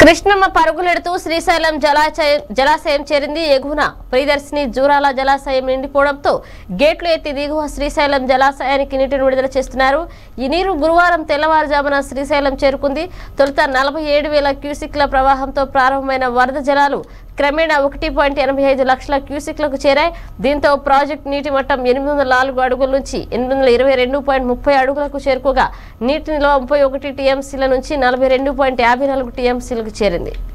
కృష్ణమ్మ పరుగులెడుతూ శ్రీశైలం జలాశయం జలాశయం చేరింది ఎగువన ప్రియదర్శిని జూరాల జలాశయం నిండిపోవడంతో గేట్లు ఎత్తి దిగువ శ్రీశైలం జలాశయానికి నీటిని విడుదల చేస్తున్నారు ఈ నీరు గురువారం తెల్లవారుజామున శ్రీశైలం చేరుకుంది తొలుత నలభై ఏడు వేల క్యూసిక్ల ప్రవాహంతో ప్రారంభమైన వరద జలాలు క్రమేణా ఒకటి పాయింట్ ఎనభై ఐదు లక్షల క్యూసిక్లకు చేరాయి దీంతో ప్రాజెక్టు నీటి మట్టం ఎనిమిది వందల నాలుగు అడుగుల నుంచి ఎనిమిది వందల ఇరవై రెండు పాయింట్ ముప్పై అడుగులకు చేరుకోగా నీటి నిల్వ ముప్పై ఒకటి టీఎంసీల నుంచి నలభై రెండు పాయింట్ యాభై నాలుగు టీఎంసీలకు చేరింది